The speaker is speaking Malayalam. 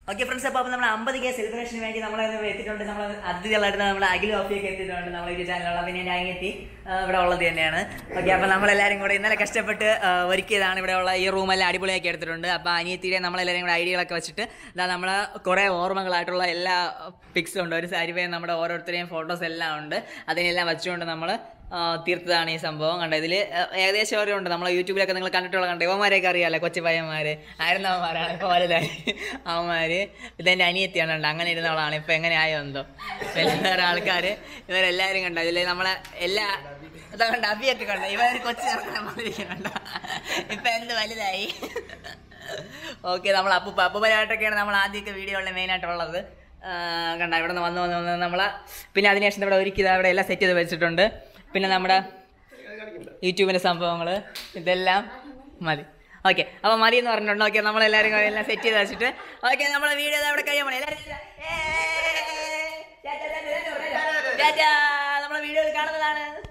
ഓക്കെ ഫ്രണ്ട്സ് അപ്പോൾ നമ്മൾ അമ്പത് കെ സെലിബ്രേഷന് വേണ്ടി നമ്മൾ എത്തിയിട്ടുണ്ട് നമ്മൾ അതിഥികളായിട്ട് നമ്മുടെ അഖിൽ ഓഫിയൊക്കെ എത്തിയിട്ടുണ്ട് നമ്മൾ ഈ ചാനലുള്ള പിന്നെ ഞാൻ എത്തി ആ, ഇവിടെ ഉള്ളത് തന്നെയാണ് ഓക്കെ അപ്പോൾ നമ്മളെല്ലാവരും കൂടെ ഇന്നലെ കഷ്ടപ്പെട്ട് ആ, ഒരുക്കിയതാണ് ഇവിടെ ഉള്ള ഈ റൂമെല്ലാം അടിപൊളിയാക്കി എടുത്തിട്ടുണ്ട് അപ്പോൾ അനിയത്തിയുടെ നമ്മളെല്ലാവരും കൂടെ ഐഡിയകളൊക്കെ വെച്ചിട്ട് ഇതാ നമ്മൾ കുറേ ഓർമ്മകളായിട്ടുള്ള എല്ലാ പിക്സും ഉണ്ട് ഒരു സാരിവേ നമ്മുടെ ഓരോരുത്തരെയും ഫോട്ടോസ് എല്ലാം ഉണ്ട് അതിനെല്ലാം വെച്ചുകൊണ്ട് നമ്മൾ തീർത്തതാണ് ഈ സംഭവം കണ്ടോ ഇതിൽ ഏകദേശം ഓരോ ഉണ്ട് നമ്മളെ യൂട്യൂബിലൊക്കെ നിങ്ങൾ കണ്ടിട്ടുള്ള കണ്ടോ ഇവന്മാരെയൊക്കെ അറിയാമല്ലോ കൊച്ചു പയ്യന്മാര് ആയിരുന്നവന്മാരാണ് ഇപ്പോൾ വലുതായി അവന്മാര് ഇതെൻ്റെ അനിയത്തിയാണ് കണ്ടോ അങ്ങനെ ഇരുന്നവളാണ് ഇപ്പം എങ്ങനെ ആയോ എന്തോ വേറെ ആൾക്കാർ ഇവരെല്ലാവരും കണ്ടോ ഇതിൽ നമ്മളെ എല്ലാ ഇതാ കണ്ട അഭിയൊക്കെ കണ്ടോ ഇവർ കൊച്ചു ചേർക്കുന്നുണ്ട് ഇപ്പം എന്ത് വലുതായി ഓക്കെ നമ്മൾ അപ്പൂപ്പ അപ്പൂപ്പനായിട്ടൊക്കെയാണ് നമ്മൾ ആദ്യമൊക്കെ വീഡിയോകളിൽ മെയിനായിട്ടുള്ളത് കണ്ട ഇവിടെ നിന്ന് വന്ന് വന്ന് വന്ന് നമ്മളെ പിന്നെ അതിനുശേഷം ഇവിടെ ഒരുക്കി ഇതാ ഇവിടെ എല്ലാം സെറ്റ് ചെയ്ത് വെച്ചിട്ടുണ്ട് പിന്നെ നമ്മുടെ യൂട്യൂബിൻ്റെ സംഭവങ്ങൾ ഇതെല്ലാം മതി ഓക്കെ അപ്പോൾ മതി എന്ന് പറഞ്ഞിട്ടുണ്ട് ഓക്കെ നമ്മളെല്ലാവരും കൂടെ എല്ലാം സെറ്റ് ചെയ്ത് വെച്ചിട്ട് ഓക്കെ നമ്മളെ വീഡിയോ അവിടെ കഴിയുമ്പോൾ എല്ലാവരും നമ്മളെ വീഡിയോയിൽ കാണുന്നതാണ്